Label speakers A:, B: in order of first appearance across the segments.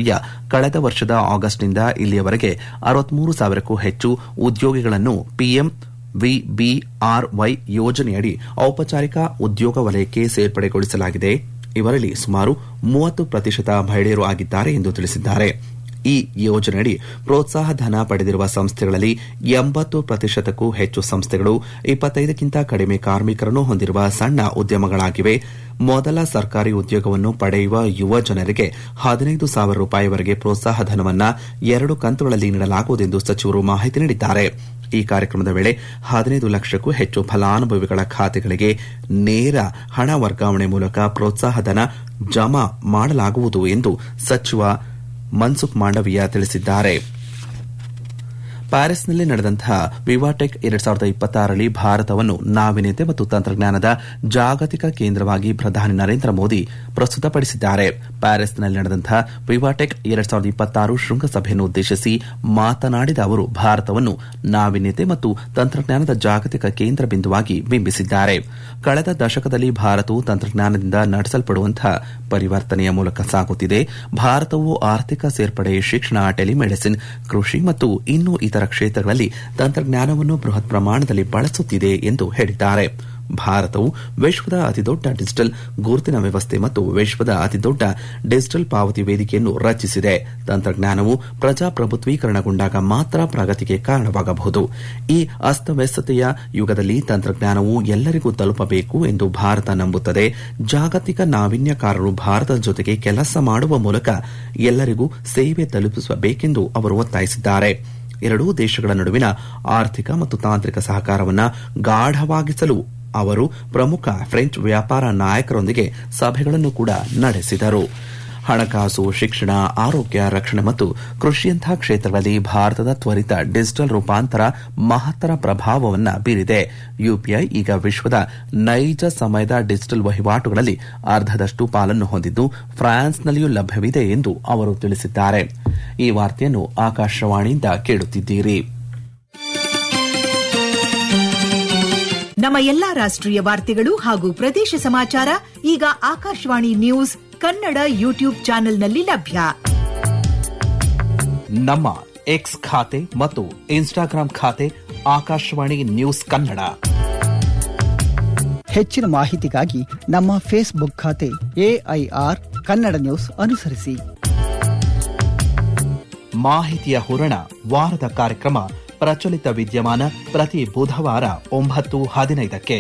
A: ಮಂಡಳಿಯ ಕಳೆದ ವರ್ಷದ ಆಗಸ್ಟ್ನಿಂದ ಇಲ್ಲಿಯವರೆಗೆ ಅರವತ್ಮೂರು ಸಾವಿರಕ್ಕೂ ಹೆಚ್ಚು ಉದ್ಯೋಗಿಗಳನ್ನು ಪಿಎಂ ವಿಬಿಆರ್ವೈ ಯೋಜನೆಯಡಿ ಔಪಚಾರಿಕ ಉದ್ಯೋಗ ವಲಯಕ್ಕೆ ಸೇರ್ಪಡೆಗೊಳಿಸಲಾಗಿದೆ ಇವರಲ್ಲಿ ಸುಮಾರು ಮೂವತ್ತು ಪ್ರತಿಶತ ಮಹಿಳೆಯರು ಆಗಿದ್ದಾರೆ ಎಂದು ತಿಳಿಸಿದ್ದಾರೆ ಈ ಯೋಜನೆಯಡಿ ಪ್ರೋತ್ಸಾಹ ಧನ ಪಡೆದಿರುವ ಸಂಸ್ಥೆಗಳಲ್ಲಿ ಎಂಬತ್ತು ಪ್ರತಿಶತಕ್ಕೂ ಹೆಚ್ಚು ಸಂಸ್ಥೆಗಳು ಇಪ್ಪತ್ತೈದಕ್ಕಿಂತ ಕಡಿಮೆ ಕಾರ್ಮಿಕರನ್ನು ಹೊಂದಿರುವ ಸಣ್ಣ ಉದ್ಯಮಗಳಾಗಿವೆ ಮೊದಲ ಸರ್ಕಾರಿ ಉದ್ಯೋಗವನ್ನು ಪಡೆಯುವ ಯುವ ಜನರಿಗೆ ಹದಿನೈದು ಸಾವಿರ ರೂಪಾಯಿವರೆಗೆ ಪ್ರೋತ್ಸಾಹ ಧನವನ್ನ ಎರಡು ಕಂತುಗಳಲ್ಲಿ ನೀಡಲಾಗುವುದೆಂದು ಸಚಿವರು ಮಾಹಿತಿ ನೀಡಿದ್ದಾರೆ ಈ ಕಾರ್ಯಕ್ರಮದ ವೇಳೆ ಹದಿನೈದು ಲಕ್ಷಕ್ಕೂ ಹೆಚ್ಚು ಫಲಾನುಭವಿಗಳ ಖಾತೆಗಳಿಗೆ ನೇರ ಹಣ ವರ್ಗಾವಣೆ ಮೂಲಕ ಪ್ರೋತ್ಸಾಹ ಧನ ಜಮಾ ಮಾಡಲಾಗುವುದು ಎಂದು ಸಚಿವ ಮನ್ಸುಖ್ ಮಾಂಡವೀಯ ತಿಳಿಸಿದ್ದಾರೆ ಪ್ಯಾರಿಸ್ನಲ್ಲಿ ನಡೆದಂತಹ ವಿವಾಟೆಕ್ ಎರಡ್ ಸಾವಿರದ ಇಪ್ಪತ್ತಾರರಲ್ಲಿ ಭಾರತವನ್ನು ನಾವೀನ್ಯತೆ ಮತ್ತು ತಂತ್ರಜ್ಞಾನದ ಜಾಗತಿಕ ಕೇಂದ್ರವಾಗಿ ಪ್ರಧಾನಿ ನರೇಂದ್ರ ಮೋದಿ ಪ್ರಸ್ತುತಪಡಿಸಿದ್ದಾರೆ ಪ್ಯಾರಿಸ್ನಲ್ಲಿ ನಡೆದಂತಹ ವಿವಾಟೆಕ್ ಎರಡ್ ಸಾವಿರದ ಇಪ್ಪತ್ತಾರು ಶೃಂಗಸಭೆಯನ್ನು ಉದ್ದೇಶಿಸಿ ಮಾತನಾಡಿದ ಅವರು ಭಾರತವನ್ನು ನಾವೀನ್ಯತೆ ಮತ್ತು ತಂತ್ರಜ್ಞಾನದ ಜಾಗತಿಕ ಕೇಂದ್ರ ಬಿಂದುವಾಗಿ ಬಿಂಬಿಸಿದ್ದಾರೆ ಕಳೆದ ದಶಕದಲ್ಲಿ ಭಾರತವು ತಂತ್ರಜ್ಞಾನದಿಂದ ನಡೆಸಲ್ಪಡುವಂತಹ ಪರಿವರ್ತನೆಯ ಮೂಲಕ ಸಾಗುತ್ತಿದೆ ಭಾರತವು ಆರ್ಥಿಕ ಸೇರ್ಪಡೆ ಶಿಕ್ಷಣ ಟೆಲಿಮೆಡಿಸಿನ್ ಕೃಷಿ ಮತ್ತು ಇನ್ನೂ ಇತರ ಕ್ಷೇತ್ರಗಳಲ್ಲಿ ತಂತ್ರಜ್ಞಾನವನ್ನು ಬೃಹತ್ ಪ್ರಮಾಣದಲ್ಲಿ ಬಳಸುತ್ತಿದೆ ಎಂದು ಹೇಳಿದ್ದಾರೆ ಭಾರತವು ವಿಶ್ವದ ಅತಿದೊಡ್ಡ ಡಿಜಿಟಲ್ ಗುರುತಿನ ವ್ಯವಸ್ಥೆ ಮತ್ತು ವಿಶ್ವದ ಅತಿದೊಡ್ಡ ಡಿಜಿಟಲ್ ಪಾವತಿ ವೇದಿಕೆಯನ್ನು ರಚಿಸಿದೆ ತಂತ್ರಜ್ಞಾನವು ಪ್ರಜಾಪ್ರಭುತ್ವೀಕರಣಗೊಂಡಾಗ ಮಾತ್ರ ಪ್ರಗತಿಗೆ ಕಾರಣವಾಗಬಹುದು ಈ ಅಸ್ತವ್ಯಸ್ತತೆಯ ಯುಗದಲ್ಲಿ ತಂತ್ರಜ್ಞಾನವು ಎಲ್ಲರಿಗೂ ತಲುಪಬೇಕು ಎಂದು ಭಾರತ ನಂಬುತ್ತದೆ ಜಾಗತಿಕ ನಾವೀನ್ಯಕಾರರು ಭಾರತದ ಜೊತೆಗೆ ಕೆಲಸ ಮಾಡುವ ಮೂಲಕ ಎಲ್ಲರಿಗೂ ಸೇವೆ ತಲುಪಿಸಬೇಕೆಂದು ಅವರು ಒತ್ತಾಯಿಸಿದ್ದಾರೆ ಎರಡೂ ದೇಶಗಳ ನಡುವಿನ ಆರ್ಥಿಕ ಮತ್ತು ತಾಂತ್ರಿಕ ಸಹಕಾರವನ್ನು ಗಾಢವಾಗಿಸಲು ಅವರು ಪ್ರಮುಖ ಫ್ರೆಂಚ್ ವ್ಯಾಪಾರ ನಾಯಕರೊಂದಿಗೆ ಸಭೆಗಳನ್ನು ಕೂಡ ನಡೆಸಿದರು ಹಣಕಾಸು ಶಿಕ್ಷಣ ಆರೋಗ್ಯ ರಕ್ಷಣೆ ಮತ್ತು ಕೃಷಿಯಂತಹ ಕ್ಷೇತ್ರಗಳಲ್ಲಿ ಭಾರತದ ತ್ವರಿತ ಡಿಜಿಟಲ್ ರೂಪಾಂತರ ಮಹತ್ತರ ಪ್ರಭಾವವನ್ನು ಬೀರಿದೆ ಯುಪಿಐ ಈಗ ವಿಶ್ವದ ನೈಜ ಸಮಯದ ಡಿಜಿಟಲ್ ವಹಿವಾಟುಗಳಲ್ಲಿ ಅರ್ಧದಷ್ಟು ಪಾಲನ್ನು ಹೊಂದಿದ್ದು ಫ್ರಾನ್ಸ್ನಲ್ಲಿಯೂ ಲಭ್ಯವಿದೆ ಎಂದು ಅವರು ತಿಳಿಸಿದ್ದಾರೆ ಈ ವಾರ್ತೆಯನ್ನು ಆಕಾಶವಾಣಿಯಿಂದ ಕೇಳುತ್ತಿದ್ದೀರಿ
B: ನಮ್ಮ ಎಲ್ಲಾ ರಾಷ್ಟ್ರೀಯ ವಾರ್ತೆಗಳು ಹಾಗೂ ಪ್ರದೇಶ ಸಮಾಚಾರ ಈಗ ಆಕಾಶವಾಣಿ ನ್ಯೂಸ್ ಕನ್ನಡ ಯೂಟ್ಯೂಬ್ ಚಾನೆಲ್ನಲ್ಲಿ ಲಭ್ಯ
A: ನಮ್ಮ ಎಕ್ಸ್ ಖಾತೆ ಮತ್ತು ಇನ್ಸ್ಟಾಗ್ರಾಂ ಖಾತೆ ಆಕಾಶವಾಣಿ ನ್ಯೂಸ್ ಕನ್ನಡ
C: ಹೆಚ್ಚಿನ ಮಾಹಿತಿಗಾಗಿ ನಮ್ಮ ಫೇಸ್ಬುಕ್ ಖಾತೆ ಎಐಆರ್ ಕನ್ನಡ ನ್ಯೂಸ್ ಅನುಸರಿಸಿ
A: ಮಾಹಿತಿಯ ಹೂರಣ ವಾರದ ಕಾರ್ಯಕ್ರಮ ಪ್ರಚಲಿತ ವಿದ್ಯಮಾನ ಪ್ರತಿ ಬುಧವಾರ ಒಂಬತ್ತು ಹದಿನೈದಕ್ಕೆ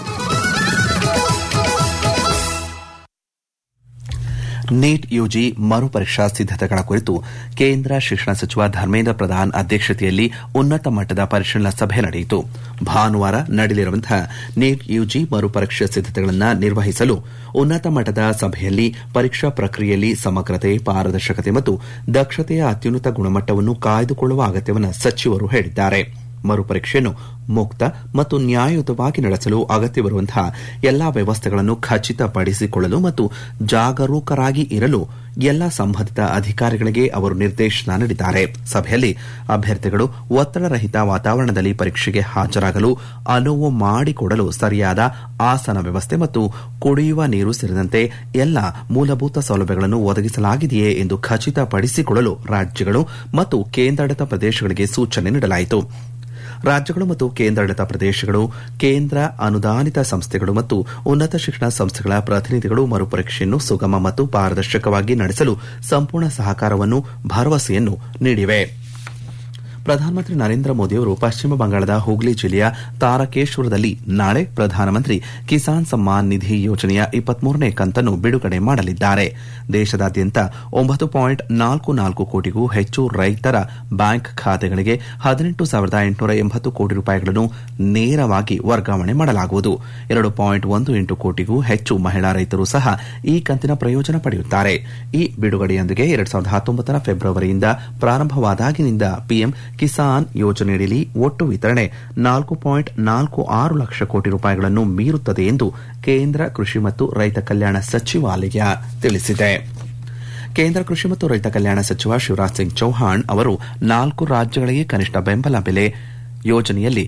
A: ನೀಟ್ ಯುಜಿ ಮರುಪರೀಕ್ಷಾ ಸಿದ್ದತೆಗಳ ಕುರಿತು ಕೇಂದ್ರ ಶಿಕ್ಷಣ ಸಚಿವ ಧರ್ಮೇಂದ್ರ ಪ್ರಧಾನ್ ಅಧ್ಯಕ್ಷತೆಯಲ್ಲಿ ಉನ್ನತ ಮಟ್ಟದ ಪರಿಶೀಲನಾ ಸಭೆ ನಡೆಯಿತು ಭಾನುವಾರ ನಡೆಯಲಿರುವಂತಹ ನೀಟ್ ಯುಜಿ ಮರುಪರೀಕ್ಷಾ ಸಿದ್ದತೆಗಳನ್ನು ನಿರ್ವಹಿಸಲು ಉನ್ನತ ಮಟ್ಟದ ಸಭೆಯಲ್ಲಿ ಪರೀಕ್ಷಾ ಪ್ರಕ್ರಿಯೆಯಲ್ಲಿ ಸಮಗ್ರತೆ ಪಾರದರ್ಶಕತೆ ಮತ್ತು ದಕ್ಷತೆಯ ಅತ್ಯುನ್ನತ ಗುಣಮಟ್ಟವನ್ನು ಕಾಯ್ದುಕೊಳ್ಳುವ ಅಗತ್ಯವನ್ನು ಸಚಿವರು ಹೇಳಿದ್ದಾರೆ ಮರುಪರೀಕ್ಷೆಯನ್ನು ಮುಕ್ತ ಮತ್ತು ನ್ಯಾಯಯುತವಾಗಿ ನಡೆಸಲು ಅಗತ್ಯವಿರುವಂತಹ ಎಲ್ಲಾ ವ್ಯವಸ್ಥೆಗಳನ್ನು ಖಚಿತಪಡಿಸಿಕೊಳ್ಳಲು ಮತ್ತು ಜಾಗರೂಕರಾಗಿ ಇರಲು ಎಲ್ಲಾ ಸಂಬಂಧಿತ ಅಧಿಕಾರಿಗಳಿಗೆ ಅವರು ನಿರ್ದೇಶನ ನೀಡಿದ್ದಾರೆ ಸಭೆಯಲ್ಲಿ ಅಭ್ಯರ್ಥಿಗಳು ಒತ್ತಡರಹಿತ ವಾತಾವರಣದಲ್ಲಿ ಪರೀಕ್ಷೆಗೆ ಹಾಜರಾಗಲು ಅನುವು ಮಾಡಿಕೊಡಲು ಸರಿಯಾದ ಆಸನ ವ್ಯವಸ್ಥೆ ಮತ್ತು ಕುಡಿಯುವ ನೀರು ಸೇರಿದಂತೆ ಎಲ್ಲಾ ಮೂಲಭೂತ ಸೌಲಭ್ಯಗಳನ್ನು ಒದಗಿಸಲಾಗಿದೆಯೇ ಎಂದು ಖಚಿತಪಡಿಸಿಕೊಳ್ಳಲು ರಾಜ್ಯಗಳು ಮತ್ತು ಕೇಂದ್ರಾಡಳಿತ ಪ್ರದೇಶಗಳಿಗೆ ಸೂಚನೆ ನೀಡಲಾಯಿತು ರಾಜ್ಯಗಳು ಮತ್ತು ಕೇಂದ್ರಾಡಳಿತ ಪ್ರದೇಶಗಳು ಕೇಂದ್ರ ಅನುದಾನಿತ ಸಂಸ್ಥೆಗಳು ಮತ್ತು ಉನ್ನತ ಶಿಕ್ಷಣ ಸಂಸ್ಥೆಗಳ ಪ್ರತಿನಿಧಿಗಳು ಮರುಪರೀಕ್ಷೆಯನ್ನು ಸುಗಮ ಮತ್ತು ಪಾರದರ್ಶಕವಾಗಿ ನಡೆಸಲು ಸಂಪೂರ್ಣ ಸಹಕಾರವನ್ನು ಭರವಸೆಯನ್ನು ನೀಡಿವೆ ಪ್ರಧಾನಮಂತ್ರಿ ನರೇಂದ್ರ ಮೋದಿಯವರು ಪಶ್ಚಿಮ ಬಂಗಾಳದ ಹುಗ್ಲಿ ಜಿಲ್ಲೆಯ ತಾರಕೇಶ್ವರದಲ್ಲಿ ನಾಳೆ ಪ್ರಧಾನಮಂತ್ರಿ ಕಿಸಾನ್ ಸಮ್ಮಾನ್ ನಿಧಿ ಯೋಜನೆಯ ಇಪ್ಪತ್ಮೂರನೇ ಕಂತನ್ನು ಬಿಡುಗಡೆ ಮಾಡಲಿದ್ದಾರೆ ದೇಶದಾದ್ಯಂತ ಒಂಬತ್ತು ಪಾಯಿಂಟ್ ನಾಲ್ಕು ನಾಲ್ಕು ಕೋಟಿಗೂ ಹೆಚ್ಚು ರೈತರ ಬ್ಯಾಂಕ್ ಖಾತೆಗಳಿಗೆ ಹದಿನೆಂಟು ಸಾವಿರದ ಎಂಟುನೂರ ಎಂಬತ್ತು ಕೋಟಿ ರೂಪಾಯಿಗಳನ್ನು ನೇರವಾಗಿ ವರ್ಗಾವಣೆ ಮಾಡಲಾಗುವುದು ಎರಡು ಪಾಯಿಂಟ್ ಒಂದು ಎಂಟು ಕೋಟಿಗೂ ಹೆಚ್ಚು ಮಹಿಳಾ ರೈತರು ಸಹ ಈ ಕಂತಿನ ಪ್ರಯೋಜನ ಪಡೆಯುತ್ತಾರೆ ಈ ಬಿಡುಗಡೆಯೊಂದಿಗೆ ಎರಡ್ ಸಾವಿರದ ಹತ್ತೊಂಬತ್ತರ ಫೆಬ್ರವರಿಯಿಂದ ಪ್ರಾರಂಭವಾದಾಗಿನಿಂದ ಪಿಎಂ ಕಿಸಾನ್ ಯೋಜನೆಯಡಿಯಲ್ಲಿ ಒಟ್ಟು ವಿತರಣೆ ನಾಲ್ಕು ಪಾಯಿಂಟ್ ನಾಲ್ಕು ಆರು ಲಕ್ಷ ಕೋಟಿ ರೂಪಾಯಿಗಳನ್ನು ಮೀರುತ್ತದೆ ಎಂದು ಕೇಂದ್ರ ಕೃಷಿ ಮತ್ತು ರೈತ ಕಲ್ಯಾಣ ಸಚಿವಾಲಯ ತಿಳಿಸಿದೆ ಕೇಂದ್ರ ಕೃಷಿ ಮತ್ತು ರೈತ ಕಲ್ಯಾಣ ಸಚಿವ ಶಿವರಾಜ್ ಸಿಂಗ್ ಚೌಹಾಣ್ ಅವರು ನಾಲ್ಕು ರಾಜ್ಯಗಳಿಗೆ ಕನಿಷ್ಠ ಬೆಂಬಲ ಬೆಲೆ ಯೋಜನೆಯಲ್ಲಿ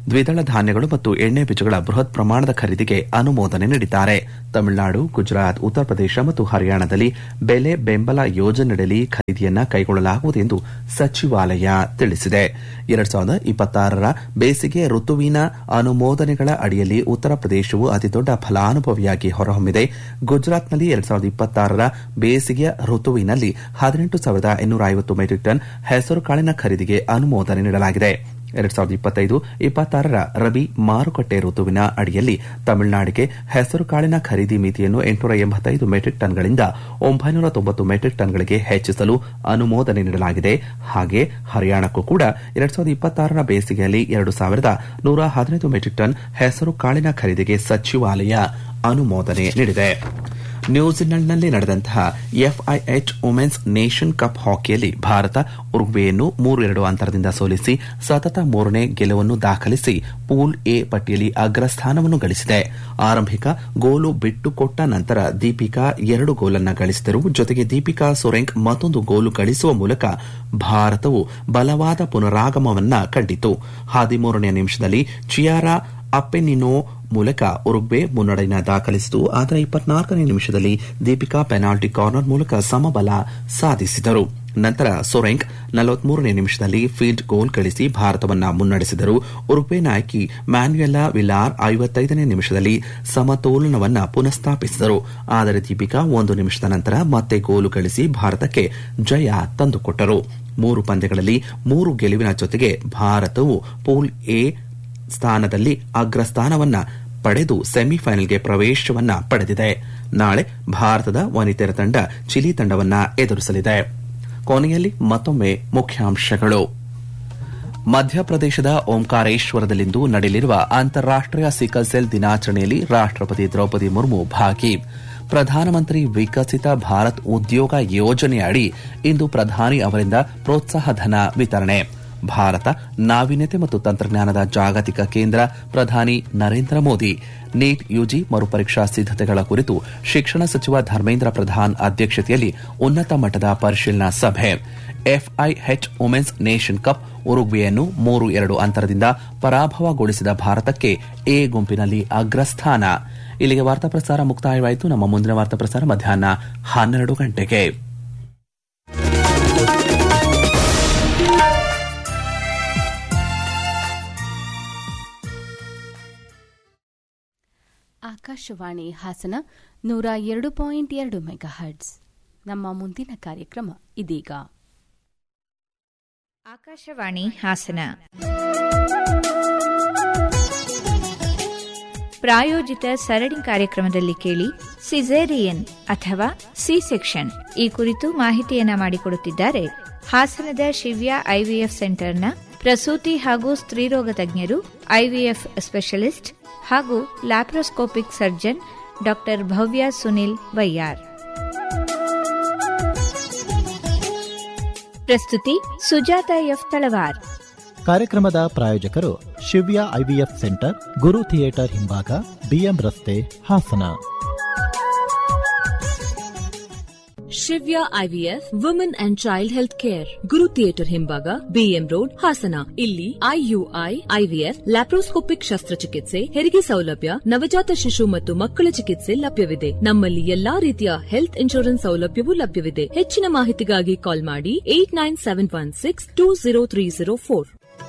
A: ದ್ವಿದಳ ಧಾನ್ಯಗಳು ಮತ್ತು ಎಣ್ಣೆ ಬೀಜಗಳ ಬೃಹತ್ ಪ್ರಮಾಣದ ಖರೀದಿಗೆ ಅನುಮೋದನೆ ನೀಡಿದ್ದಾರೆ ತಮಿಳುನಾಡು ಗುಜರಾತ್ ಉತ್ತರ ಪ್ರದೇಶ ಮತ್ತು ಹರಿಯಾಣದಲ್ಲಿ ಬೆಲೆ ಬೆಂಬಲ ಯೋಜನೆಯಡಿ ಖರೀದಿಯನ್ನ ಕೈಗೊಳ್ಳಲಾಗುವುದು ಎಂದು ಸಚಿವಾಲಯ ತಿಳಿಸಿದೆ ಎರಡ್ ಸಾವಿರದ ಇಪ್ಪತ್ತಾರರ ಬೇಸಿಗೆ ಋತುವಿನ ಅನುಮೋದನೆಗಳ ಅಡಿಯಲ್ಲಿ ಉತ್ತರ ಪ್ರದೇಶವು ಅತಿದೊಡ್ಡ ಫಲಾನುಭವಿಯಾಗಿ ಹೊರಹೊಮ್ಮಿದೆ ಗುಜರಾತ್ನಲ್ಲಿ ಎರಡ್ ಸಾವಿರದ ಇಪ್ಪತ್ತಾರರ ಬೇಸಿಗೆ ಋತುವಿನಲ್ಲಿ ಹದಿನೆಂಟು ಸಾವಿರದ ಇನ್ನೂರ ಐವತ್ತು ಮೆಟ್ರಿಕ್ ಟನ್ ಹೆಸರುಕಾಳಿನ ಖರೀದಿಗೆ ಅನುಮೋದನೆ ನೀಡಲಾಗಿದೆ ಎರಡ್ ಸಾವಿರದ ಇಪ್ಪತ್ತೈದು ಇಪ್ಪತ್ತಾರರ ರಬಿ ಮಾರುಕಟ್ಟೆ ಋತುವಿನ ಅಡಿಯಲ್ಲಿ ತಮಿಳುನಾಡಿಗೆ ಹೆಸರುಕಾಳಿನ ಖರೀದಿ ಮಿತಿಯನ್ನು ಎಂಟುನೂರ ಎಂಬತ್ತೈದು ಮೆಟ್ರಿಕ್ ಟನ್ಗಳಿಂದ ಒಂಬೈನೂರ ತೊಂಬತ್ತು ಮೆಟ್ರಿಕ್ ಟನ್ಗಳಿಗೆ ಹೆಚ್ಚಿಸಲು ಅನುಮೋದನೆ ನೀಡಲಾಗಿದೆ ಹಾಗೆ ಹರಿಯಾಣಕ್ಕೂ ಕೂಡ ಎರಡ್ ಸಾವಿರದ ಇಪ್ಪತ್ತಾರರ ಬೇಸಿಗೆಯಲ್ಲಿ ಎರಡು ಸಾವಿರದ ನೂರ ಹದಿನೈದು ಮೆಟ್ರಿಕ್ ಟನ್ ಹೆಸರು ಕಾಳಿನ ಖರೀದಿಗೆ ಸಚಿವಾಲಯ ಅನುಮೋದನೆ ನೀಡಿದೆ ನ್ಯೂಜಿಲೆಂಡ್ನಲ್ಲಿ ನಡೆದಂತಹ ಎಫ್ಐಎಚ್ ವುಮೆನ್ಸ್ ನೇಷನ್ ಕಪ್ ಹಾಕಿಯಲ್ಲಿ ಭಾರತ ಉರುಗ್ವೆಯನ್ನು ಮೂರು ಎರಡು ಅಂತರದಿಂದ ಸೋಲಿಸಿ ಸತತ ಮೂರನೇ ಗೆಲುವನ್ನು ದಾಖಲಿಸಿ ಪೂಲ್ ಎ ಪಟ್ಟಿಯಲ್ಲಿ ಅಗ್ರಸ್ಥಾನವನ್ನು ಗಳಿಸಿದೆ ಆರಂಭಿಕ ಗೋಲು ಬಿಟ್ಟುಕೊಟ್ಟ ನಂತರ ದೀಪಿಕಾ ಎರಡು ಗೋಲನ್ನ ಗಳಿಸಿದರು ಜೊತೆಗೆ ದೀಪಿಕಾ ಸೊರೆಂಗ್ ಮತ್ತೊಂದು ಗೋಲು ಗಳಿಸುವ ಮೂಲಕ ಭಾರತವು ಬಲವಾದ ಪುನರಾಗಮವನ್ನ ಕಂಡಿತು ಹದಿಮೂರನೇ ನಿಮಿಷದಲ್ಲಿ ಚಿಯಾರಾ ಅಪ್ಪೆನಿನೋ ಮೂಲಕ ಉರುಗ್ವೆ ಮುನ್ನಡೆಯನ್ನು ದಾಖಲಿಸಿತು ಆದರೆ ಇಪ್ಪತ್ನಾಲ್ಕನೇ ನಿಮಿಷದಲ್ಲಿ ದೀಪಿಕಾ ಪೆನಾಲ್ಟಿ ಕಾರ್ನರ್ ಮೂಲಕ ಸಮಬಲ ಸಾಧಿಸಿದರು ನಂತರ ಸೊರೆಂಗ್ ನಲವತ್ಮೂರನೇ ನಿಮಿಷದಲ್ಲಿ ಫೀಲ್ಡ್ ಗೋಲ್ ಗಳಿಸಿ ಭಾರತವನ್ನ ಮುನ್ನಡೆಸಿದರು ಉರುಗ್ವೆ ನಾಯಕಿ ಮ್ಯಾನ್ಯುಯೆಲಾ ವಿಲಾರ್ ಐವತ್ತೈದನೇ ನಿಮಿಷದಲ್ಲಿ ಸಮತೋಲನವನ್ನ ಪುನಃಸ್ಥಾಪಿಸಿದರು ಆದರೆ ದೀಪಿಕಾ ಒಂದು ನಿಮಿಷದ ನಂತರ ಮತ್ತೆ ಗೋಲು ಗಳಿಸಿ ಭಾರತಕ್ಕೆ ಜಯ ತಂದುಕೊಟ್ಟರು ಮೂರು ಪಂದ್ಯಗಳಲ್ಲಿ ಮೂರು ಗೆಲುವಿನ ಜೊತೆಗೆ ಭಾರತವು ಪೂಲ್ ಎ ಸ್ಥಾನದಲ್ಲಿ ಅಗ್ರಸ್ಥಾನವನ್ನ ಪಡೆದು ಸೆಮಿಫೈನಲ್ಗೆ ಪ್ರವೇಶವನ್ನ ಪಡೆದಿದೆ ನಾಳೆ ಭಾರತದ ವನಿತೆಯರ ತಂಡ ಚಿಲಿ ತಂಡವನ್ನ ಎದುರಿಸಲಿದೆ ಕೊನೆಯಲ್ಲಿ ಮತ್ತೊಮ್ಮೆ ಮುಖ್ಯಾಂಶಗಳು ಮಧ್ಯಪ್ರದೇಶದ ಓಂಕಾರೇಶ್ವರದಲ್ಲಿಂದು ನಡೆಯಲಿರುವ ಅಂತಾರಾಷ್ಟೀಯ ಸಿಕಲ್ ಸೆಲ್ ದಿನಾಚರಣೆಯಲ್ಲಿ ರಾಷ್ಟಪತಿ ದ್ರೌಪದಿ ಮುರ್ಮು ಭಾಗಿ ಪ್ರಧಾನಮಂತ್ರಿ ವಿಕಸಿತ ಭಾರತ್ ಉದ್ಯೋಗ ಯೋಜನೆಯಡಿ ಇಂದು ಪ್ರಧಾನಿ ಅವರಿಂದ ಪ್ರೋತ್ಸಾಹ ಧನ ವಿತರಣೆ ಭಾರತ ನಾವೀನ್ಯತೆ ಮತ್ತು ತಂತ್ರಜ್ಞಾನದ ಜಾಗತಿಕ ಕೇಂದ್ರ ಪ್ರಧಾನಿ ನರೇಂದ್ರ ಮೋದಿ ನೀಟ್ ಯುಜಿ ಮರುಪರೀಕ್ಷಾ ಸಿದ್ದತೆಗಳ ಕುರಿತು ಶಿಕ್ಷಣ ಸಚಿವ ಧರ್ಮೇಂದ್ರ ಪ್ರಧಾನ್ ಅಧ್ಯಕ್ಷತೆಯಲ್ಲಿ ಉನ್ನತ ಮಟ್ಟದ ಪರಿಶೀಲನಾ ಸಭೆ ಎಫ್ಐಎಚ್ ವುಮೆನ್ಸ್ ನೇಷನ್ ಕಪ್ ಉರುಗ್ವೆಯನ್ನು ಮೂರು ಎರಡು ಅಂತರದಿಂದ ಪರಾಭವಗೊಳಿಸಿದ ಭಾರತಕ್ಕೆ ಎ ಗುಂಪಿನಲ್ಲಿ ಅಗ್ರಸ್ಥಾನ ಇಲ್ಲಿಗೆ ವಾರ್ತಾ ಪ್ರಸಾರ ಮುಕ್ತಾಯವಾಯಿತು ನಮ್ಮ ಮುಂದಿನ ವಾರ್ತಾ ಪ್ರಸಾರ ಮಧ್ಯಾಹ್ನ ಹನ್ನೆರಡು ಗಂಟೆಗೆ
D: ಆಕಾಶವಾಣಿ ಹಾಸನ ನೂರ ಎರಡು ಪಾಯಿಂಟ್ ಎರಡು ಮೆಗಾಹರ್ಟ್ಸ್ ನಮ್ಮ ಮುಂದಿನ ಕಾರ್ಯಕ್ರಮ ಇದೀಗ
E: ಆಕಾಶವಾಣಿ ಹಾಸನ ಪ್ರಾಯೋಜಿತ ಸರಣಿ ಕಾರ್ಯಕ್ರಮದಲ್ಲಿ ಕೇಳಿ ಸಿಸೇರಿಯನ್ ಅಥವಾ ಸಿ ಸೆಕ್ಷನ್ ಈ ಕುರಿತು ಮಾಹಿತಿಯನ್ನ ಮಾಡಿಕೊಡುತ್ತಿದ್ದಾರೆ ಹಾಸನದ ಶಿವ್ಯ ಐವಿಎಫ್ ಸೆಂಟರ್ನ ಪ್ರಸೂತಿ ಹಾಗೂ ಸ್ತ್ರೀರೋಗ ತಜ್ಞರು ಐವಿಎಫ್ ಸ್ಪೆಷಲಿಸ್ಟ್ ಹಾಗೂ laparoscopic surgeon doctor Bhavya Sunil Vaiyar ಪ್ರಸ್ತುತಿ ಸುಜಾತ ಎಫ್ ತಳವಾರ್
F: ಕಾರ್ಯಕ್ರಮದ ಪ್ರಾಯೋಜಕರು Shivya IVF centre Guru theatre ಹಿಂಭಾಗ ಬಿಎಂ ರಸ್ತೆ Hassan
G: Shivya IVF women and child health care Guru theatre ಹಿಂಭಾಗ ಬಿಎಂ ರೋಡ್ ಹಾಸನ ಇಲ್ಲಿ ಐಯುಐ ಐವಿಎಫ್ ಲ್ಯಾಪ್ರೋಸ್ಕೋಪಿಕ್ ಶಸ್ತ್ರಚಿಕಿತ್ಸೆ ಹೆರಿಗೆ ಸೌಲಭ್ಯ ನವಜಾತ ಶಿಶು ಮತ್ತು ಮಕ್ಕಳ ಚಿಕಿತ್ಸೆ ಲಭ್ಯವಿದೆ ನಮ್ಮಲ್ಲಿ ಎಲ್ಲಾ ರೀತಿಯ ಹೆಲ್ತ್ ಇನ್ಶೂರೆನ್ಸ್ ಸೌಲಭ್ಯವೂ ಲಭ್ಯವಿದೆ ಹೆಚ್ಚಿನ ಮಾಹಿತಿಗಾಗಿ ಕಾಲ್ ಮಾಡಿ eight nine seven one six two zero three zero four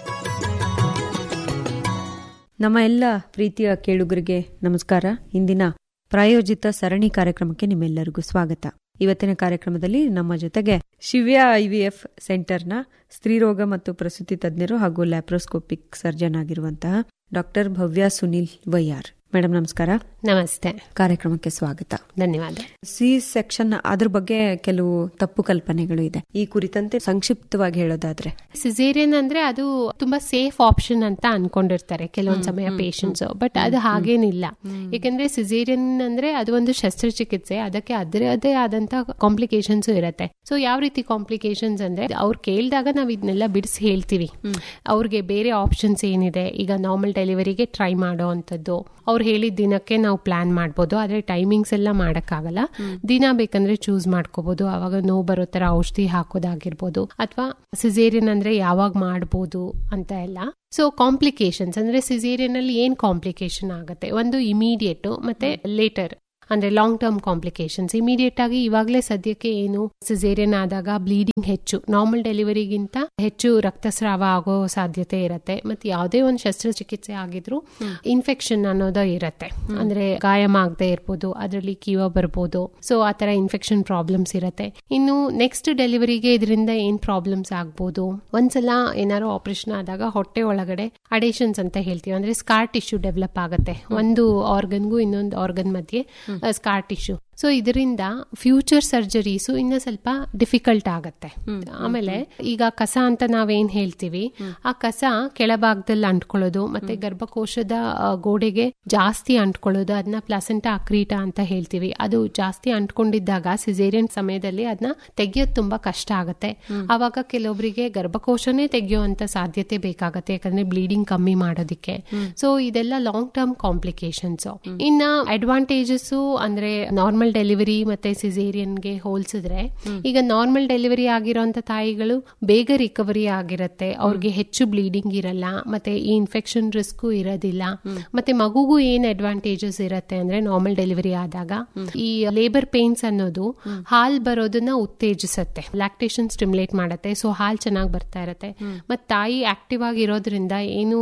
H: ನಮ್ಮ ಎಲ್ಲ ಪ್ರೀತಿಯ ಕೇಳುಗರಿಗೆ ನಮಸ್ಕಾರ ಇಂದಿನ ಪ್ರಾಯೋಜಿತ ಸರಣಿ ಕಾರ್ಯಕ್ರಮಕ್ಕೆ ನಿಮ್ಮೆಲ್ಲರಿಗೂ ಸ್ವಾಗತ ಇವತ್ತಿನ ಕಾರ್ಯಕ್ರಮದಲ್ಲಿ ನಮ್ಮ ಜೊತೆಗೆ ಶಿವ್ಯ ಐವಿಎಫ್ ಸೆಂಟರ್ನ ಸ್ತ್ರೀರೋಗ ಮತ್ತು ಪ್ರಸೂತಿ ತಜ್ಞರು ಹಾಗೂ ಲ್ಯಾಪ್ರೋಸ್ಕೋಪಿಕ್ ಸರ್ಜನ್ ಆಗಿರುವಂತಹ ಡಾಕ್ಟರ್ ಭವ್ಯ ಸುನಿಲ್ ವೈಯಾರ್ ಮೇಡಮ್ ನಮಸ್ಕಾರ
I: ನಮಸ್ತೆ
H: ಕಾರ್ಯಕ್ರಮಕ್ಕೆ ಸ್ವಾಗತ
I: ಧನ್ಯವಾದ
H: ಸಿ ಸೆಕ್ಷನ್ ಅದ್ರ ಬಗ್ಗೆ ಕೆಲವು ತಪ್ಪು ಕಲ್ಪನೆಗಳು ಇದೆ ಈ ಕುರಿತಂತೆ ಸಂಕ್ಷಿಪ್ತವಾಗಿ ಹೇಳೋದಾದ್ರೆ
I: ಸಿಸೇರಿಯನ್ ಅಂದ್ರೆ ಅದು ತುಂಬಾ ಸೇಫ್ ಆಪ್ಷನ್ ಅಂತ ಅನ್ಕೊಂಡಿರ್ತಾರೆ ಕೆಲವೊಂದ್ ಸಮಯ ಪೇಷಂಟ್ಸ್ ಬಟ್ ಅದು ಹಾಗೇನಿಲ್ಲ ಯಾಕಂದ್ರೆ ಸಿಸೇರಿಯನ್ ಅಂದ್ರೆ ಅದು ಒಂದು ಶಸ್ತ್ರಚಿಕಿತ್ಸೆ ಅದಕ್ಕೆ ಅದರದೇ ಆದಂತ ಕಾಂಪ್ಲಿಕೇಶನ್ಸ್ ಇರುತ್ತೆ ಸೊ ಯಾವ ರೀತಿ ಕಾಂಪ್ಲಿಕೇಶನ್ಸ್ ಅಂದ್ರೆ ಅವ್ರು ಕೇಳಿದಾಗ ನಾವ್ ಇದನ್ನೆಲ್ಲ ಬಿಡಿಸಿ ಹೇಳ್ತೀವಿ ಅವ್ರಿಗೆ ಬೇರೆ ಆಪ್ಷನ್ಸ್ ಏನಿದೆ ಈಗ ನಾರ್ಮಲ್ ಡೆಲಿವರಿಗೆ ಟ್ರೈ ಮಾಡೋ ಅಂತದ್ದು ಅವ್ರು ಹೇಳಿದ ದಿನಕ್ಕೆ ನಾವು ಪ್ಲಾನ್ ಮಾಡ್ಬೋದು ಆದ್ರೆ ಟೈಮಿಂಗ್ಸ್ ಎಲ್ಲ ಮಾಡಕ್ಕಾಗಲ್ಲ ದಿನ ಬೇಕಂದ್ರೆ ಚೂಸ್ ಮಾಡ್ಕೋಬಹುದು ಅವಾಗ ನೋವು ಬರೋ ತರ ಔಷಧಿ ಹಾಕೋದಾಗಿರ್ಬೋದು ಅಥವಾ ಸಿಸೇರಿಯನ್ ಅಂದ್ರೆ ಯಾವಾಗ ಮಾಡ್ಬೋದು ಅಂತ ಎಲ್ಲ ಸೊ ಕಾಂಪ್ಲಿಕೇಶನ್ಸ್ ಅಂದ್ರೆ ಸಿಸೇರಿಯನ್ ಅಲ್ಲಿ ಏನ್ ಕಾಂಪ್ಲಿಕೇಶನ್ ಆಗುತ್ತೆ ಒಂದು ಇಮಿಡಿಯೇಟ್ ಮತ್ತೆ ಲೇಟರ್ ಅಂದ್ರೆ ಲಾಂಗ್ ಟರ್ಮ್ ಕಾಂಪ್ಲಿಕೇಶನ್ಸ್ ಇಮಿಡಿಯೇಟ್ ಆಗಿ ಇವಾಗಲೇ ಸದ್ಯಕ್ಕೆ ಏನು ಸಿಸೇರಿಯನ್ ಆದಾಗ ಬ್ಲೀಡಿಂಗ್ ಹೆಚ್ಚು ನಾರ್ಮಲ್ ಡೆಲಿವರಿಗಿಂತ ಹೆಚ್ಚು ರಕ್ತಸ್ರಾವ ಆಗೋ ಸಾಧ್ಯತೆ ಇರುತ್ತೆ ಮತ್ತೆ ಯಾವುದೇ ಒಂದು ಶಸ್ತ್ರಚಿಕಿತ್ಸೆ ಆಗಿದ್ರು ಇನ್ಫೆಕ್ಷನ್ ಅನ್ನೋದು ಇರುತ್ತೆ ಅಂದ್ರೆ ಗಾಯಮ ಆಗದೆ ಇರ್ಬೋದು ಅದರಲ್ಲಿ ಕೀವ ಬರ್ಬೋದು ಸೊ ಆ ತರ ಇನ್ಫೆಕ್ಷನ್ ಪ್ರಾಬ್ಲಮ್ಸ್ ಇರುತ್ತೆ ಇನ್ನು ನೆಕ್ಸ್ಟ್ ಡೆಲಿವರಿಗೆ ಇದರಿಂದ ಏನ್ ಪ್ರಾಬ್ಲಮ್ಸ್ ಆಗ್ಬೋದು ಒಂದ್ಸಲ ಏನಾದ್ರು ಆಪರೇಷನ್ ಆದಾಗ ಹೊಟ್ಟೆ ಒಳಗಡೆ ಅಡೇಷನ್ಸ್ ಅಂತ ಹೇಳ್ತೀವಿ ಅಂದ್ರೆ ಸ್ಕಾರ್ ಟಿಶ್ಯೂ ಡೆವಲಪ್ ಆಗುತ್ತೆ ಒಂದು ಆರ್ಗನ್ಗೂ ಇನ್ನೊಂದು ಆರ್ಗನ್ ಮಧ್ಯೆ ಸ್ಕಾರ್ ಟಿಶ್ಯೂ ಸೊ ಇದರಿಂದ ಫ್ಯೂಚರ್ ಸರ್ಜರೀಸು ಇನ್ನ ಸ್ವಲ್ಪ ಡಿಫಿಕಲ್ಟ್ ಆಗತ್ತೆ ಆಮೇಲೆ ಈಗ ಕಸ ಅಂತ ನಾವೇನ್ ಹೇಳ್ತೀವಿ ಆ ಕಸ ಕೆಳಭಾಗದಲ್ಲಿ ಅಂಟ್ಕೊಳ್ಳೋದು ಮತ್ತೆ ಗರ್ಭಕೋಶದ ಆ, ಗೋಡೆಗೆ ಜಾಸ್ತಿ ಅಂಟ್ಕೊಳ್ಳೋದು ಅದನ್ನ ಪ್ಲಾಸೆಂಟಾ ಅಕ್ರೀಟ ಅಂತ ಹೇಳ್ತೀವಿ ಅದು ಜಾಸ್ತಿ ಅಂಟ್ಕೊಂಡಿದ್ದಾಗ ಸಿಸೇರಿಯನ್ ಸಮಯದಲ್ಲಿ ಅದನ್ನ ತೆಗಿಯೋದು ತುಂಬಾ ಕಷ್ಟ ಆಗತ್ತೆ ಅವಾಗ ಕೆಲವೊಬ್ಬರಿಗೆ ಗರ್ಭಕೋಶನೇ ತೆಗೆಯುವಂತ ಸಾಧ್ಯತೆ ಬೇಕಾಗತ್ತೆ ಯಾಕಂದ್ರೆ ಬ್ಲೀಡಿಂಗ್ ಕಮ್ಮಿ ಮಾಡೋದಿಕ್ಕೆ ಸೊ ಇದೆಲ್ಲ ಲಾಂಗ್ ಟರ್ಮ್ ಕಾಂಪ್ಲಿಕೇಶನ್ಸ್ ಇನ್ನ ಅಡ್ವಾಂಟೇಜಸ್ ಅಂದ್ರೆ ನಾರ್ಮಲ್ ಡೆಲಿವರಿ ಮತ್ತೆ ಸಿಸೇರಿಯನ್ಗೆ ಹೋಲಿಸಿದ್ರೆ ಈಗ ನಾರ್ಮಲ್ ಡೆಲಿವರಿ ಆಗಿರೋಂತ ತಾಯಿಗಳು ಬೇಗ ರಿಕವರಿ ಆಗಿರತ್ತೆ ಅವ್ರಿಗೆ ಹೆಚ್ಚು ಬ್ಲೀಡಿಂಗ್ ಇರಲ್ಲ ಮತ್ತೆ ಈ ಇನ್ಫೆಕ್ಷನ್ ರಿಸ್ಕ್ ಇರೋದಿಲ್ಲ ಮತ್ತೆ ಮಗುಗೂ ಏನ್ ಅಡ್ವಾಂಟೇಜಸ್ ಇರತ್ತೆ ಅಂದ್ರೆ ನಾರ್ಮಲ್ ಡೆಲಿವರಿ ಆದಾಗ ಈ ಲೇಬರ್ ಪೇನ್ಸ್ ಅನ್ನೋದು ಹಾಲ್ ಬರೋದನ್ನ ಉತ್ತೇಜಿಸತ್ತೆ ಲ್ಯಾಕ್ಟೇಷನ್ ಸ್ಟಿಮ್ಯುಲೇಟ್ ಮಾಡತ್ತೆ ಸೊ ಹಾಲ್ ಚೆನ್ನಾಗಿ ಬರ್ತಾ ಇರತ್ತೆ ಮತ್ ತಾಯಿ ಆಕ್ಟಿವ್ ಆಗಿರೋದ್ರಿಂದ ಏನು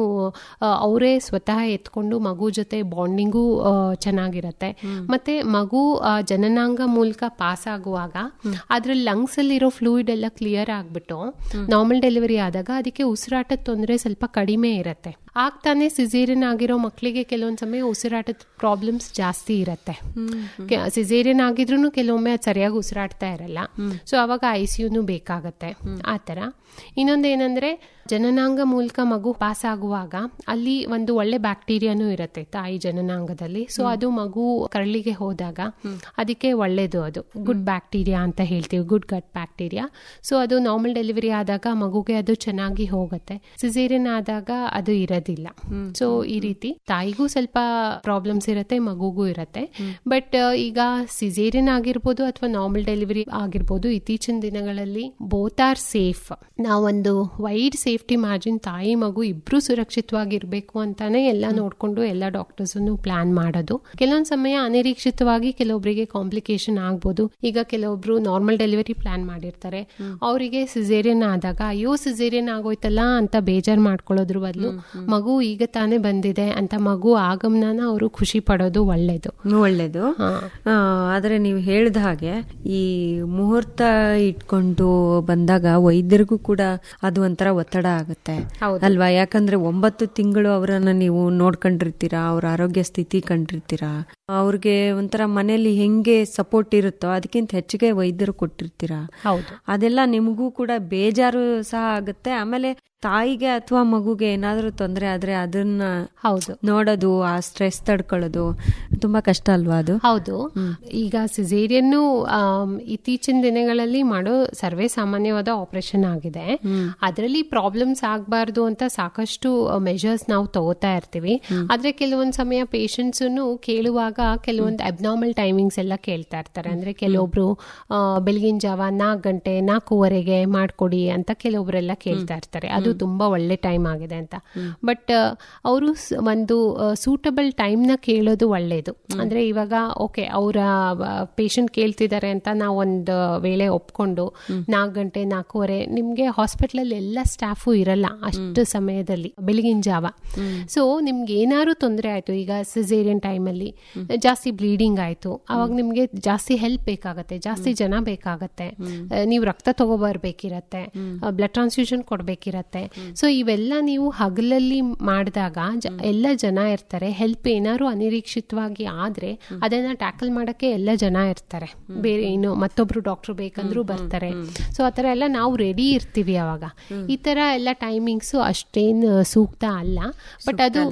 I: ಅವರೇ ಸ್ವತಃ ಎತ್ಕೊಂಡು ಮಗು ಜೊತೆ ಬಾಂಡಿಂಗು ಚೆನ್ನಾಗಿರತ್ತೆ ಮತ್ತೆ ಮಗು ಆ, ಜನನಾಂಗ ಮೂಲಕ ಪಾಸ್ ಆಗುವಾಗ ಅದ್ರಲ್ಲಿ ಲಂಗ್ಸ್ ಅಲ್ಲಿ ಇರೋ ಫ್ಲೂಯಿಡ್ ಎಲ್ಲ ಕ್ಲಿಯರ್ ಆಗ್ಬಿಟ್ಟು ನಾರ್ಮಲ್ ಡೆಲಿವರಿ ಆದಾಗ ಅದಕ್ಕೆ ಉಸಿರಾಟದ ತೊಂದರೆ ಸ್ವಲ್ಪ ಕಡಿಮೆ ಇರತ್ತೆ ಆಗ್ತಾನೆ ಸಿಸೇರಿಯನ್ ಆಗಿರೋ ಮಕ್ಕಳಿಗೆ ಕೆಲವೊಂದ್ ಸಮಯ ಉಸಿರಾಟದ ಪ್ರಾಬ್ಲಮ್ಸ್ ಜಾಸ್ತಿ ಇರತ್ತೆ ಸಿಸೇರಿಯನ್ ಆಗಿದ್ರು ಕೆಲವೊಮ್ಮೆ ಅದು ಸರಿಯಾಗಿ ಉಸಿರಾಡ್ತಾ ಇರಲ್ಲ ಸೊ ಅವಾಗ ಐ ನು ಬೇಕಾಗತ್ತೆ ಆ ತರ ಇನ್ನೊಂದೇನಂದ್ರೆ ಜನನಾಂಗ ಮೂಲಕ ಮಗು ಪಾಸ್ ಆಗುವಾಗ ಅಲ್ಲಿ ಒಂದು ಒಳ್ಳೆ ಬ್ಯಾಕ್ಟೀರಿಯಾನು ಇರುತ್ತೆ ತಾಯಿ ಜನನಾಂಗದಲ್ಲಿ ಸೊ ಅದು ಮಗು ಕರಳಿಗೆ ಹೋದಾಗ ಅದಕ್ಕೆ ಒಳ್ಳೇದು ಅದು ಗುಡ್ ಬ್ಯಾಕ್ಟೀರಿಯಾ ಅಂತ ಹೇಳ್ತೀವಿ ಗುಡ್ ಗಟ್ ಬ್ಯಾಕ್ಟೀರಿಯಾ ಸೊ ಅದು ನಾರ್ಮಲ್ ಡೆಲಿವರಿ ಆದಾಗ ಮಗುಗೆ ಅದು ಚೆನ್ನಾಗಿ ಹೋಗುತ್ತೆ ಸಿಸೇರಿಯನ್ ಆದಾಗ ಅದು ಇರೋದಿಲ್ಲ ಸೊ ಈ ರೀತಿ ತಾಯಿಗೂ ಸ್ವಲ್ಪ ಪ್ರಾಬ್ಲಮ್ಸ್ ಇರುತ್ತೆ ಮಗುಗೂ ಇರುತ್ತೆ ಬಟ್ ಈಗ ಸಿಸೇರಿಯನ್ ಆಗಿರ್ಬೋದು ಅಥವಾ ನಾರ್ಮಲ್ ಡೆಲಿವರಿ ಆಗಿರ್ಬೋದು ಇತ್ತೀಚಿನ ದಿನಗಳಲ್ಲಿ ಬೋತ್ ಆರ್ ಸೇಫ್ ನಾವೊಂದು ವೈಡ್ ಸೇಫ್ಟಿ ಮಾರ್ಜಿನ್ ತಾಯಿ ಮಗು ಇಬ್ರು ಸುರಕ್ಷಿತವಾಗಿರ್ಬೇಕು ಅಂತಾನೆ ಎಲ್ಲ ನೋಡ್ಕೊಂಡು ಎಲ್ಲ ಡಾಕ್ಟರ್ಸ್ ಪ್ಲಾನ್ ಮಾಡೋದು ಕೆಲವೊಂದ್ ಸಮಯ ಅನಿರೀಕ್ಷಿತವಾಗಿ ಕೆಲವೊಬ್ಬರಿಗೆ ಕಾಂಪ್ಲಿಕೇಶನ್ ಆಗ್ಬೋದು ಈಗ ಕೆಲವೊಬ್ರು ನಾರ್ಮಲ್ ಡೆಲಿವರಿ ಪ್ಲಾನ್ ಮಾಡಿರ್ತಾರೆ ಅವರಿಗೆ ಸಿಸೇರಿಯನ್ ಆದಾಗ ಅಯ್ಯೋ ಸಿಸೇರಿಯನ್ ಆಗೋಯ್ತಲ್ಲ ಅಂತ ಬೇಜಾರ್ ಮಾಡ್ಕೊಳ್ಳೋದ್ರ ಬದಲು ಮಗು ಈಗ ತಾನೇ ಬಂದಿದೆ ಅಂತ ಮಗು ಆಗಮನ ಅವರು ಖುಷಿ ಪಡೋದು ಒಳ್ಳೇದು
H: ಒಳ್ಳೇದು ಆ, ಆದ್ರೆ ನೀವು ಹೇಳಿದ ಹಾಗೆ ಈ ಮುಹೂರ್ತ ಇಟ್ಕೊಂಡು ಬಂದಾಗ ವೈದ್ಯರಿಗೂ ಕೂಡ ಅದು ಒಂಥರ ಒತ್ತಡ ಆಗುತ್ತೆ ಅಲ್ವಾ ಯಾಕಂದ್ರೆ ಒಂಬತ್ತು ತಿಂಗಳು ಅವರನ್ನ ನೀವು ನೋಡ್ಕೊಂಡಿರ್ತೀರಾ ಅವ್ರ ಆರೋಗ್ಯ ಸ್ಥಿತಿ ಕಂಡಿರ್ತೀರಾ ಅವ್ರಿಗೆ ಒಂಥರ ಮನೇಲಿ ಹೆಂಗೆ ಸಪೋರ್ಟ್ ಇರುತ್ತೋ ಅದಕ್ಕಿಂತ ಹೆಚ್ಚಿಗೆ ವೈದ್ಯರು ಕೊಟ್ಟಿರ್ತೀರಾ
I: ಹೌದು
H: ಅದೆಲ್ಲ ನಿಮಗೂ ಕೂಡ ಬೇಜಾರು ಸಹ ಆಗುತ್ತೆ ಆಮೇಲೆ ತಾಯಿಗೆ ಅಥವಾ ಮಗುಗೆ ಏನಾದ್ರೂ ತೊಂದರೆ ಆದ್ರೆ ಅದನ್ನ
I: ಹೌದು
H: ನೋಡೋದು ಆ ಸ್ಟ್ರೆಸ್ ತಡ್ಕೊಳ್ಳೋದು ತುಂಬಾ ಕಷ್ಟ ಅಲ್ವಾ ಅದು
I: ಹೌದು ಈಗ ಸಿಸೇರಿಯನ್ನು ಇತ್ತೀಚಿನ ದಿನಗಳಲ್ಲಿ ಮಾಡೋ ಸರ್ವೇ ಸಾಮಾನ್ಯವಾದ ಆಪರೇಷನ್ ಆಗಿದೆ ಅದರಲ್ಲಿ ಪ್ರಾಬ್ಲಮ್ಸ್ ಆಗಬಾರ್ದು ಅಂತ ಸಾಕಷ್ಟು ಮೆಷರ್ಸ್ ನಾವು ತಗೋತಾ ಇರ್ತೀವಿ ಆದ್ರೆ ಕೆಲವೊಂದ್ ಸಮಯ ಪೇಷಂಟ್ಸ್ ಕೇಳುವಾಗ ಕೆಲವೊಂದು ಅಬ್ನಾರ್ಮಲ್ ಟೈಮಿಂಗ್ಸ್ ಎಲ್ಲ ಕೇಳ್ತಾ ಇರ್ತಾರೆ ಅಂದ್ರೆ ಕೆಲವೊಬ್ರು ಆ, ಬೆಳಗಿನ ಜಾವ ನಾಲ್ಕು ಗಂಟೆ ನಾಲ್ಕೂವರೆಗೆ ಮಾಡ್ಕೊಡಿ ಅಂತ ಕೆಲವೊಬ್ರೆಲ್ಲ ಕೇಳ್ತಾ ಇರ್ತಾರೆ ಅದು ತುಂಬಾ ಒಳ್ಳೆ ಟೈಮ್ ಆಗಿದೆ ಅಂತ ಬಟ್ ಅವರು ಒಂದು ಸೂಟಬಲ್ ಟೈಮ್ ನ ಕೇಳೋದು ಒಳ್ಳೇದು ಅಂದ್ರೆ ಇವಾಗ ಓಕೆ ಅವರ ಪೇಷಂಟ್ ಕೇಳ್ತಿದ್ದಾರೆ ಅಂತ ನಾವು ಒಂದು ವೇಳೆ ಒಪ್ಕೊಂಡು ನಾಲ್ಕು ಗಂಟೆ ನಾಲ್ಕೂವರೆ ನಿಮ್ಗೆ ಹಾಸ್ಪಿಟಲ್ ಎಲ್ಲ ಸ್ಟಾಫು ಇರಲ್ಲ ಅಷ್ಟು ಸಮಯದಲ್ಲಿ ಬೆಳಗಿನ ಜಾವ ಸೊ ನಿಮ್ಗೆ ಏನಾದ್ರು ತೊಂದರೆ ಆಯ್ತು ಈಗ ಸಿಸೇರಿಯನ್ ಟೈಮಲ್ಲಿ ಜಾಸ್ತಿ ಬ್ಲೀಡಿಂಗ್ ಆಯ್ತು ಅವಾಗ ನಿಮ್ಗೆ ಜಾಸ್ತಿ ಹೆಲ್ಪ್ ಬೇಕಾಗತ್ತೆ ಜಾಸ್ತಿ ಜನ ಬೇಕಾಗತ್ತೆ ನೀವು ರಕ್ತ ತಗೋಬರ್ಬೇಕಿರತ್ತೆ ಬ್ಲಡ್ ಟ್ರಾನ್ಸ್ಫ್ಯೂಷನ್ ಕೊಡ್ಬೇಕಿರತ್ತೆ ಸೊ ಇವೆಲ್ಲ ನೀವು ಹಗಲಲ್ಲಿ ಮಾಡಿದಾಗ ಎಲ್ಲ ಜನ ಇರ್ತಾರೆ ಹೆಲ್ಪ್ ಏನಾದ್ರು ಅನಿರೀಕ್ಷಿತವಾಗಿ ಆದ್ರೆ ಅದನ್ನ ಟ್ಯಾಕಲ್ ಮಾಡಕ್ಕೆ ಎಲ್ಲ ಜನ ಇರ್ತಾರೆ ಬೇರೆ ಇನ್ನು ಮತ್ತೊಬ್ರು ಡಾಕ್ಟರ್ ಬೇಕಂದ್ರೂ ಬರ್ತಾರೆ ಸೊ ಆತರ ಎಲ್ಲ ನಾವು ರೆಡಿ ಇರ್ತೀವಿ ಅವಾಗ ಈ ತರ ಎಲ್ಲ ಟೈಮಿಂಗ್ಸ್ ಅಷ್ಟೇನ್ ಸೂಕ್ತ ಅಲ್ಲ ಬಟ್ ಅದು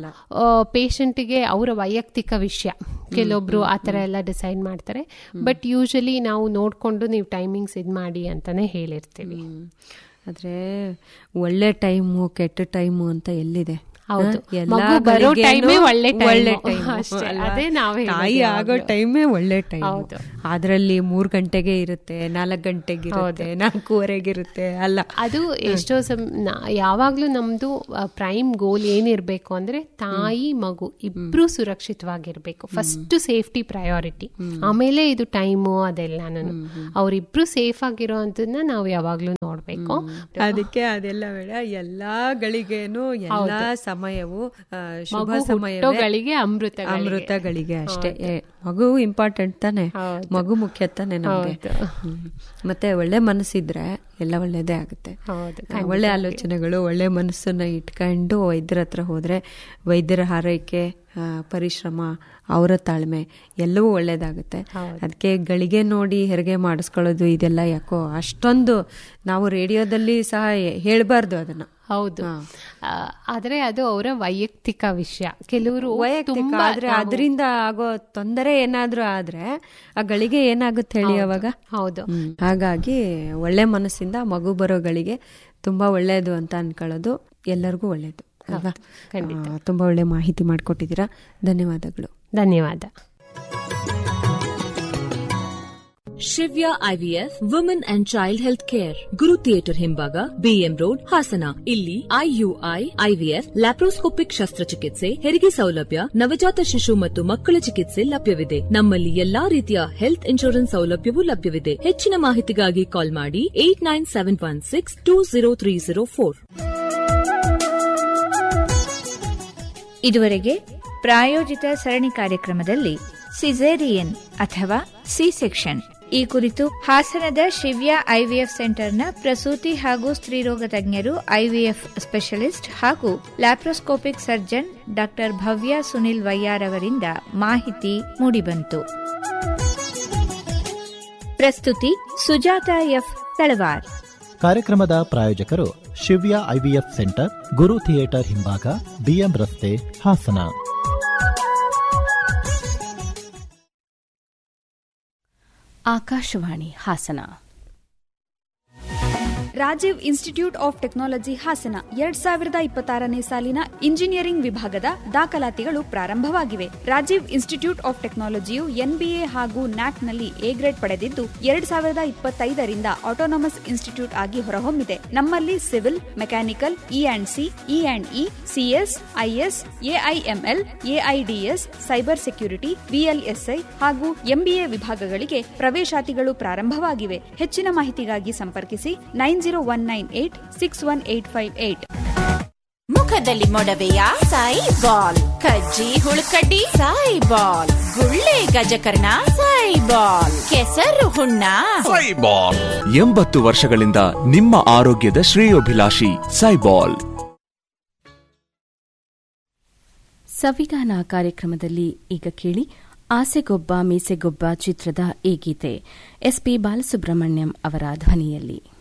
I: ಪೇಷಂಟ್ಗೆ ಅವರ ವೈಯಕ್ತಿಕ ವಿಷಯ ಕೆಲವೊಬ್ರು ಆ ತರ ಎಲ್ಲ ಡಿಸೈಡ್ ಮಾಡ್ತಾರೆ ಬಟ್ ಯೂಶಲಿ ನಾವು ನೋಡ್ಕೊಂಡು ನೀವು ಟೈಮಿಂಗ್ಸ್ ಇದ್ ಮಾಡಿ ಅಂತಾನೆ ಹೇಳಿರ್ತೀವಿ
H: ಆದ್ರೆ ಒಳ್ಳೆ ಟೈಮು ಕೆಟ್ಟ ಟೈಮು ಅಂತ ಎಲ್ಲಿದೆ
I: ಹೌದು.
H: ಹ, ಎಲ್ಲಾ
I: ಮಗು ಬರೋ
H: ಗಳಿಗೆನೂ
I: time ಏ ಒಳ್ಳೆ time.
H: ಒಳ್ಳೆ time
I: ಅಷ್ಟೇ.
H: ಅಲ್ವಾ?
I: ಅದೇ ನಾವ್ ಹೇಳೋದು
H: ತಾಯಿ ಆಗೋ
I: ಯಾವಾಗ್ಲೂ.
H: ಟೈಮೇ ಒಳ್ಳೆ ಟೈಮ್
I: ಹೌದು.
H: ಅದ್ರಲ್ಲಿ ಮೂರ್ ಗಂಟೆಗೆ ಇರುತ್ತೆ ನಾಲ್ಕು ಗಂಟೆಗೆ ಇರುತ್ತೆ ನಾಲ್ಕೂವರೆಗೆ ಇರುತ್ತೆ ಅಲ್ಲ
I: ಅದು ಎಷ್ಟೋ ಸಮ್ ನಾ- ಯಾವಾಗ್ಲೂ ನಮ್ದು ಪ್ರೈಮ್ ಗೋಲ್ ಏನಿರ್ಬೇಕು ಅಂದ್ರೆ ತಾಯಿ ಮಗು ಇಬ್ರು ಸುರಕ್ಷಿತವಾಗಿರ್ಬೇಕು ಫಸ್ಟ್ ಸೇಫ್ಟಿ ಪ್ರಯಾರಿಟಿ ಆಮೇಲೆ ಇದು ಟೈಮು ಅದೆಲ್ಲ ಅವರಿಬ್ರು ಸೇಫ್ ಆಗಿರೋ ಅಂತದನ್ನ ನಾವು ಯಾವಾಗ್ಲೂ ನೋಡ್ಬೇಕು
H: ಅದಕ್ಕೆ ಅದೆಲ್ಲ ಬೇಡ ಎಲ್ಲಾ ಗಳಿಗೆನು ಎಲ್ಲಾ ಸಮಯವು ಆ, ಶುಭ
I: ಮಗು
H: ಸಮಯವೇ
I: ಹುಟ್ಟೋಗಳಿಗೆ ಅಮೃತಗಳಿಗೆ.
H: ಅಮೃತಗಳಿಗೆ ಅಷ್ಟೇ ಏ, ಮಗು ಇಂಪಾರ್ಟೆಂಟ್ ತಾನೆ
I: ಹೌದು.
H: ಮಗು ಮುಖ್ಯ ತಾನೆ ನಮ್ಗೆ
I: ಹೌದು.
H: ಹ್ಮ್. ಮತ್ತೆ ಒಳ್ಳೆ ಮನಸ್ಸಿದ್ರೆ ಎಲ್ಲ ಒಳ್ಳೇದೇ ಆಗುತ್ತೆ
I: ಹೌದು,
H: ಆ, ಒಳ್ಳೆ ಆಲೋಚನೆಗಳು ಒಳ್ಳೆ ಮನಸ್ಸನ್ನ ಇಟ್ಕೊಂಡು ವೈದ್ಯರ ಹತ್ರ ಹೋದ್ರೆ ವೈದ್ಯರ ಹಾರೈಕೆ ಆ, ಪರಿಶ್ರಮ ಅವರ ತಾಳ್ಮೆ ಎಲ್ಲವೂ ಒಳ್ಳೇದಾಗುತ್ತೆ ಅದಕ್ಕೆ ಗಳಿಗೆ ನೋಡಿ ಹೆರಿಗೆ ಮಾಡಿಸ್ಕೊಳ್ಳೋದು ಇದೆಲ್ಲ ಯಾಕೋ ಅಷ್ಟೊಂದು ನಾವು ರೇಡಿಯೋದಲ್ಲಿ ಸಹ ಹೇಳ್ಬಾರ್ದು ಅದನ್ನ
I: ಹೌದು ಆ, ಆದ್ರೆ ಅದು ಅವರ ವೈಯಕ್ತಿಕ ವಿಷಯ ಕೆಲವರು
H: ವೈಯಕ್ತಿಕ
I: ತುಂಬಾ
H: ಆದ್ರೆ
I: ನಾವು-
H: ಅದರಿಂದ ಆಗೋ ತೊಂದರೆ ಏನಾದ್ರೂ ಆದ್ರೆ ಆ ಗಳಿಗೆ ಏನಾಗುತ್ತೆ ಹೇಳಿ ಅವಾಗ
I: ಹೌದು
H: ಹ್ಮ್. ಹಾಗಾಗಿ ಒಳ್ಳೆ ಮನಸ್ಸಿಂದ ಮಗು ಬರೋಗಳಿಗೆ ತುಂಬಾ ಒಳ್ಳೇದು ಅಂತ ಅನ್ಕೊಳ್ಳೋದು ಎಲ್ಲರಿಗೂ ಒಳ್ಳೇದು ಅಲ್ವಾ ಆ, ತುಂಬಾ ಒಳ್ಳೆ ಮಾಹಿತಿ ಮಾಡಿಕೊಟ್ಟಿದ್ದೀರಾ ಧನ್ಯವಾದಗಳು
I: ಧನ್ಯವಾದ
G: Shivya IVF women and child health care Guru theatre ಹಿಂಭಾಗ ಬಿಎಂ ರೋಡ್ ಹಾಸನ ಇಲ್ಲಿ ಐಯುಐ ಐವಿಎಫ್ ಲ್ಯಾಪ್ರೋಸ್ಕೋಪಿಕ್ ಶಸ್ತ್ರಚಿಕಿತ್ಸೆ ಹೆರಿಗೆ ಸೌಲಭ್ಯ ನವಜಾತ ಶಿಶು ಮತ್ತು ಮಕ್ಕಳ ಚಿಕಿತ್ಸೆ ಲಭ್ಯವಿದೆ ನಮ್ಮಲ್ಲಿ ಎಲ್ಲಾ ರೀತಿಯ ಹೆಲ್ತ್ ಇನ್ಶೂರೆನ್ಸ್ ಸೌಲಭ್ಯವೂ ಲಭ್ಯವಿದೆ ಹೆಚ್ಚಿನ ಮಾಹಿತಿಗಾಗಿ ಕಾಲ್ ಮಾಡಿ eight nine seven one six two zero three zero four
E: ಇದುವರೆಗೆ ಪ್ರಾಯೋಜಿತ ಸರಣಿ ಕಾರ್ಯಕ್ರಮದಲ್ಲಿ ಸಿಸೇರಿಯನ್ ಅಥವಾ ಸಿ ಸೆಕ್ಷನ್ ಈ ಕುರಿತು ಹಾಸನದ ಶಿವ್ಯ ಐವಿಎಫ್ ಸೆಂಟರ್ನ ಪ್ರಸೂತಿ ಹಾಗೂ ಸ್ತ್ರೀರೋಗ ತಜ್ಞರು ಐವಿಎಫ್ ಸ್ಪೆಷಲಿಸ್ಟ್ ಹಾಗೂ laparoscopic surgeon doctor Bhavya Sunil Vaiyar ಅವರಿಂದ ಮಾಹಿತಿ ಮೂಡಿಬಂತು ಪ್ರಸ್ತುತಿ ಸುಜಾತ ಎಫ್ ತಳವಾರ್
F: ಕಾರ್ಯಕ್ರಮದ ಪ್ರಾಯೋಜಕರು Shivya IVF centre Guru theatre ಹಿಂಭಾಗ ಬಿಎಂ ರಸ್ತೆ Hassan
D: Akashvani Hassan
J: Rajiv institute of technology Hassan ಎರಡ್ ಸಾವಿರದ ಇಪ್ಪತ್ತಾರನೇ ಸಾಲಿನ ಇಂಜಿನಿಯರಿಂಗ್ ವಿಭಾಗದ ದಾಖಲಾತಿಗಳು ಪ್ರಾರಂಭವಾಗಿವೆ ರಾಜೀವ್ ಇನ್ಸ್ಟಿಟ್ಯೂಟ್ ಆಫ್ ಟೆಕ್ನಾಲಜಿಯು ಎನ್ಬಿಎ ಹಾಗೂ ನ್ಯಾಕ್ನಲ್ಲಿ ಎ ಗ್ರೇಡ್ ಪಡೆದಿದ್ದು ಎರಡ್ ಸಾವಿರದ ಇಪ್ಪತ್ತೈದರಿಂದ ಆಟೋನಮಸ್ ಇನ್ಸ್ಟಿಟ್ಯೂಟ್ ಆಗಿ ಹೊರಹೊಮ್ಮಿದೆ ನಮ್ಮಲ್ಲಿ civil mechanical E and C E and E CS IS AIML AIDS cyber security VLSI ಹಾಗೂ ಎಂಬಿಎ ವಿಭಾಗಗಳಿಗೆ ಪ್ರವೇಶಾತಿಗಳು ಪ್ರಾರಂಭವಾಗಿವೆ ಹೆಚ್ಚಿನ ಮಾಹಿತಿಗಾಗಿ ಸಂಪರ್ಕಿಸಿ nine zero one nine eight six one eight five eight
K: ಮುಖದಲ್ಲಿ ಮೊಡವೆಯ ಸಾಯಿ ಬಾಲ್ ಕಜ್ಜಿ ಹುಳುಕಡ್ಡಿ ಸಾಯಿ ಬಾಲ್ ಗುಳ್ಳೆ ಗಜಕರ್ಣ ಸಾಯಿ ಬಾಲ್ ಕೆಸರು ಹುಣ್ಣ
L: ಸೈಬಾಲ್ ಎಂಬತ್ತು ವರ್ಷಗಳಿಂದ ನಿಮ್ಮ ಆರೋಗ್ಯದ ಶ್ರೇಯೋಭಿಲಾಷಿ ಸೈಬಾಲ್
D: ಸವಿಗಾನ ಕಾರ್ಯಕ್ರಮದಲ್ಲಿ ಈಗ ಕೇಳಿ ಆಸೆಗೊಬ್ಬ ಮೀಸೆಗೊಬ್ಬ ಚಿತ್ರದ ಈ ಗೀತೆ ಎಸ್ಪಿ ಬಾಲಸುಬ್ರಹ್ಮಣ್ಯಂ ಅವರ ಧ್ವನಿಯಲ್ಲಿ